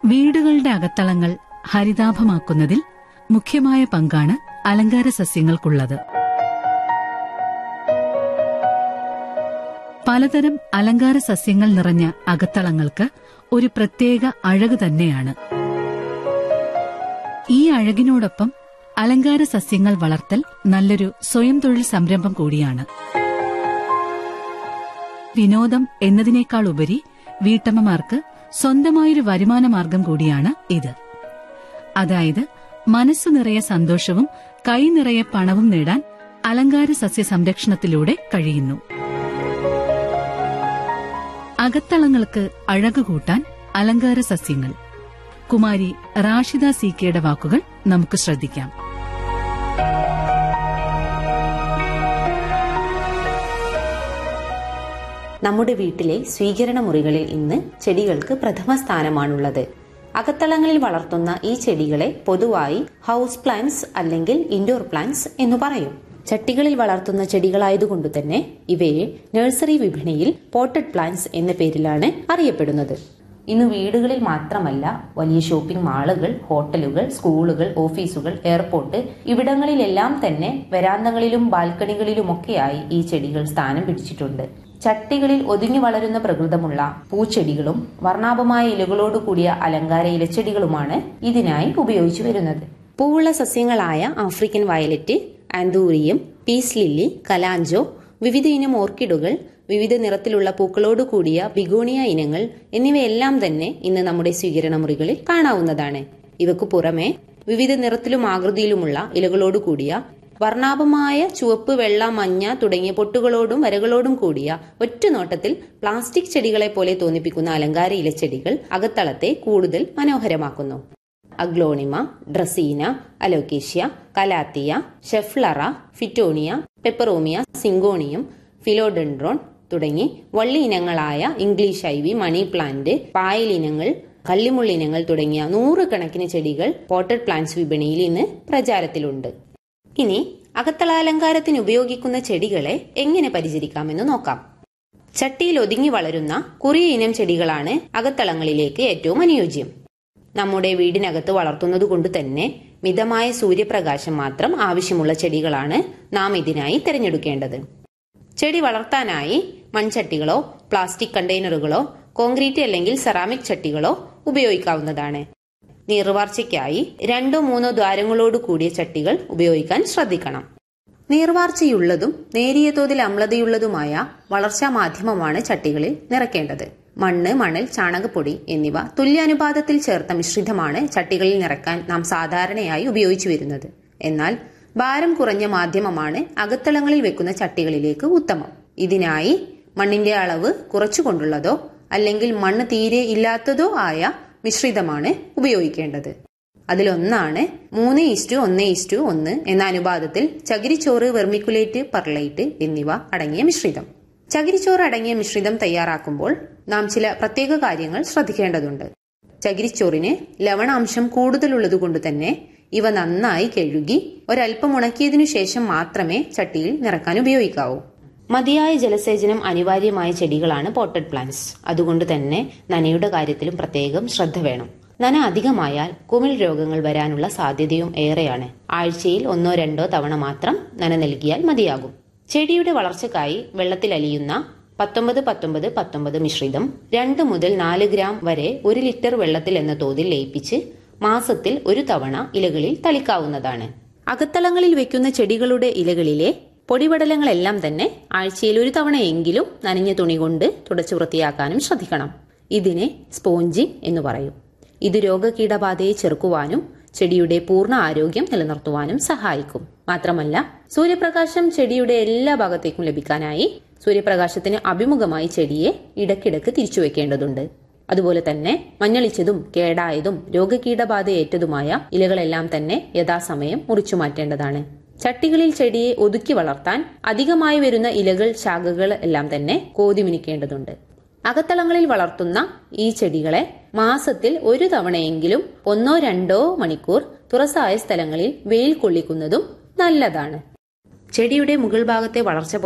വീടുകളുടെ അകത്തളങ്ങൾ ഹരിതാഭമാക്കുന്നതിൽ മുഖ്യമായ പങ്കാണ് അലങ്കാര സസ്യങ്ങൾക്കുള്ളത് പലതരം അലങ്കാര സസ്യങ്ങൾ നിറഞ്ഞ അകത്തളങ്ങൾക്ക് ഒരു പ്രത്യേക അഴക് തന്നെയാണ് ഈ അഴകിനോടൊപ്പം അലങ്കാര സസ്യങ്ങൾ വളർത്തൽ നല്ലൊരു സ്വയം തൊഴിൽ സംരംഭം കൂടിയാണ് വിനോദം എന്നതിനേക്കാൾ ഉപരി വീട്ടമ്മമാർക്ക് സ്വന്തമായൊരു വരുമാന മാർഗം കൂടിയാണ് ഇത് അതായത് മനസ്സു നിറയെ സന്തോഷവും കൈ നിറയെ പണവും നേടാൻ അലങ്കാര സസ്യ സംരക്ഷണത്തിലൂടെ കഴിയുന്നു അകത്തളങ്ങൾക്ക് അഴകു കൂട്ടാൻ അലങ്കാര സസ്യങ്ങൾ കുമാരി റാഷിദ സി കെയുടെ വാക്കുകൾ നമുക്ക് ശ്രദ്ധിക്കാം നമ്മുടെ വീട്ടിലെ സ്വീകരണ മുറികളിൽ ഇന്ന് ചെടികൾക്ക് പ്രഥമ സ്ഥാനമാണുള്ളത് അകത്തളങ്ങളിൽ വളർത്തുന്ന ഈ ചെടികളെ പൊതുവായി ഹൗസ് പ്ലാന്റ്സ് അല്ലെങ്കിൽ ഇൻഡോർ പ്ലാന്റ്സ് എന്നു പറയും ചട്ടികളിൽ വളർത്തുന്ന ചെടികളായതുകൊണ്ടു തന്നെ ഇവയെ നഴ്സറി വിപണിയിൽ പോട്ടഡ് പ്ലാന്റ്സ് എന്ന പേരിലാണ് അറിയപ്പെടുന്നത് ഇന്ന് വീടുകളിൽ മാത്രമല്ല വലിയ ഷോപ്പിംഗ് മാളുകൾ ഹോട്ടലുകൾ സ്കൂളുകൾ ഓഫീസുകൾ എയർപോർട്ട് ഇവിടങ്ങളിലെല്ലാം തന്നെ വരാന്തകളിലും ബാൽക്കണികളിലുമൊക്കെയായി ഈ ചെടികൾ സ്ഥാനം പിടിച്ചിട്ടുണ്ട് ചട്ടികളിൽ ഒതുങ്ങി വളരുന്ന പ്രകൃതമുള്ള പൂച്ചെടികളും വർണ്ണാഭമായ ഇലകളോട് കൂടിയ അലങ്കാര ഇലച്ചെടികളുമാണ് ഇതിനായി ഉപയോഗിച്ചു വരുന്നത് പൂവുള്ള സസ്യങ്ങളായ African violet anthurium peace lily kalanchoe വിവിധ ഇനം ഓർക്കിഡുകൾ വിവിധ നിറത്തിലുള്ള പൂക്കളോട് കൂടിയ ബിഗോണിയ ഇനങ്ങൾ എന്നിവയെല്ലാം തന്നെ ഇന്ന് നമ്മുടെ സ്വീകരണ മുറികളിൽ കാണാവുന്നതാണ് ഇവക്കു പുറമെ വിവിധ നിറത്തിലും ആകൃതിയിലുമുള്ള ഇലകളോട് കൂടിയ വർണ്ണാഭമായ ചുവപ്പ് വെള്ള മഞ്ഞ തുടങ്ങിയ പൊട്ടുകളോടും വരകളോടും കൂടിയ ഒറ്റ നോട്ടത്തിൽ പ്ലാസ്റ്റിക് ചെടികളെ പോലെ തോന്നിപ്പിക്കുന്ന അലങ്കാര ഇലച്ചെടികൾ അകത്തളത്തെ കൂടുതൽ മനോഹരമാക്കുന്നു aglaonema dracaena alocasia calathea schefflera fittonia peperomia syngonium philodendron തുടങ്ങി വള്ളി ഇനങ്ങളായ ഇംഗ്ലീഷ് ഐവി മണി പ്ലാന്റ് പായൽ ഇനങ്ങൾ കള്ളിമുള്ളിനങ്ങൾ തുടങ്ങിയ നൂറുകണക്കിന് ചെടികൾ പോട്ടഡ് പ്ലാന്റ്സ് വിപണിയിൽ ഇന്ന് പ്രചാരത്തിലുണ്ട് ഇനി അകത്തളാലങ്കാരത്തിന് ഉപയോഗിക്കുന്ന ചെടികളെ എങ്ങനെ പരിചരിക്കാമെന്ന് നോക്കാം ചട്ടിയിൽ ഒതുങ്ങി വളരുന്ന കുറിയ ഇനം ചെടികളാണ് അകത്തളങ്ങളിലേക്ക് ഏറ്റവും അനുയോജ്യം നമ്മുടെ വീടിനകത്ത് വളർത്തുന്നത് കൊണ്ട് തന്നെ മിതമായ സൂര്യപ്രകാശം മാത്രം ആവശ്യമുള്ള ചെടികളാണ് നാം ഇതിനായി തിരഞ്ഞെടുക്കേണ്ടത് ചെടി വളർത്താനായി മൺചട്ടികളോ പ്ലാസ്റ്റിക് കണ്ടെയ്നറുകളോ കോൺക്രീറ്റ് അല്ലെങ്കിൽ സെറാമിക് ചട്ടികളോ ഉപയോഗിക്കാവുന്നതാണ് നീർവാർച്ചയ്ക്കായി രണ്ടോ മൂന്നോ ദ്വാരങ്ങളോട് കൂടിയ ചട്ടികൾ ഉപയോഗിക്കാൻ ശ്രദ്ധിക്കണം നീർവാർച്ചയുള്ളതും നേരിയ തോതിൽ അമ്ലതയുള്ളതുമായ വളർച്ചാ മാധ്യമമാണ് ചട്ടികളിൽ നിറയ്ക്കേണ്ടത് മണ്ണ് മണൽ ചാണകപ്പൊടി എന്നിവ തുല്യാനുപാതത്തിൽ ചേർത്ത മിശ്രിതമാണ് ചട്ടികളിൽ നിറക്കാൻ നാം സാധാരണയായി ഉപയോഗിച്ചു വരുന്നത് എന്നാൽ ഭാരം കുറഞ്ഞ മാധ്യമമാണ് അകത്തളങ്ങളിൽ വെക്കുന്ന ചട്ടികളിലേക്ക് ഉത്തമം ഇതിനായി മണ്ണിന്റെ അളവ് കുറച്ചുകൊണ്ടുള്ളതോ അല്ലെങ്കിൽ മണ്ണ് തീരെ ഇല്ലാത്തതോ ആയ മിശ്രിതമാണ് ഉപയോഗിക്കേണ്ടത് അതിലൊന്നാണ് മൂന്ന് ഇസ്റ്റു ഒന്ന് ഇസ്റ്റു ഒന്ന് എന്ന അനുപാതത്തിൽ ചകിരിച്ചോറ് വെർമിക്കുലേറ്റ് പെർലൈറ്റ് എന്നിവ അടങ്ങിയ മിശ്രിതം ചകിരിച്ചോറ് അടങ്ങിയ മിശ്രിതം തയ്യാറാക്കുമ്പോൾ നാം ചില പ്രത്യേക കാര്യങ്ങൾ ശ്രദ്ധിക്കേണ്ടതുണ്ട് ചകിരിച്ചോറിന് ലവണാംശം കൂടുതലുള്ളതുകൊണ്ട് തന്നെ ഇവ നന്നായി കഴുകി ഒരൽപ്പം ഉണക്കിയതിനു ശേഷം മാത്രമേ ചട്ടിയിൽ നിറക്കാൻ ഉപയോഗിക്കാവൂ മതിയായ ജലസേചനം അനിവാര്യമായ ചെടികളാണ് പോട്ടഡ് പ്ലാന്റ്സ് അതുകൊണ്ട് തന്നെ നനയുടെ കാര്യത്തിലും പ്രത്യേകം ശ്രദ്ധ വേണം നന അധികമായാൽ കുമിൾ രോഗങ്ങൾ വരാനുള്ള സാധ്യതയും ഏറെയാണ് ആഴ്ചയിൽ ഒന്നോ രണ്ടോ തവണ മാത്രം നന നൽകിയാൽ മതിയാകും ചെടിയുടെ വളർച്ചയ്ക്കായി വെള്ളത്തിൽ അലിയുന്ന പത്തൊമ്പത് പത്തൊമ്പത് പത്തൊമ്പത് മിശ്രിതം രണ്ട് മുതൽ നാല് ഗ്രാം വരെ ഒരു ലിറ്റർ വെള്ളത്തിൽ എന്ന തോതിൽ ലയിപ്പിച്ച് മാസത്തിൽ ഒരു തവണ ഇലകളിൽ തളിക്കാവുന്നതാണ് അകത്തളങ്ങളിൽ വെക്കുന്ന ചെടികളുടെ ഇലകളിലെ പൊടിപടലങ്ങളെല്ലാം തന്നെ ആഴ്ചയിൽ ഒരു തവണയെങ്കിലും നനഞ്ഞ തുണി കൊണ്ട് തുടച്ചു വൃത്തിയാക്കാനും ശ്രദ്ധിക്കണം ഇതിനെ സ്പോഞ്ചിങ് എന്ന് പറയും ഇത് രോഗകീടബാധയെ ചെറുക്കുവാനും ചെടിയുടെ പൂർണ്ണ ആരോഗ്യം നിലനിർത്തുവാനും സഹായിക്കും മാത്രമല്ല സൂര്യപ്രകാശം ചെടിയുടെ എല്ലാ ഭാഗത്തേക്കും ലഭിക്കാനായി സൂര്യപ്രകാശത്തിന് അഭിമുഖമായി ചെടിയെ ഇടയ്ക്കിടയ്ക്ക് തിരിച്ചു വെക്കേണ്ടതുണ്ട് അതുപോലെ തന്നെ മഞ്ഞളിച്ചതും കേടായതും രോഗകീടബാധയേറ്റതുമായ ഇലകളെല്ലാം തന്നെ യഥാസമയം മുറിച്ചു മാറ്റേണ്ടതാണ് ചട്ടികളിൽ ചെടിയെ ഒതുക്കി വളർത്താൻ അധികമായി വരുന്ന ഇലകൾ ശാഖകൾ എല്ലാം തന്നെ കോതിമിനിക്കേണ്ടതുണ്ട് അകത്തളങ്ങളിൽ വളർത്തുന്ന ഈ ചെടികളെ മാസത്തിൽ ഒരു തവണയെങ്കിലും ഒന്നോ രണ്ടോ മണിക്കൂർ തുറസായ സ്ഥലങ്ങളിൽ വെയിൽ കൊള്ളിക്കുന്നതും നല്ലതാണ് ചെടിയുടെ മുകൾ ഭാഗത്തെ വളർച്ച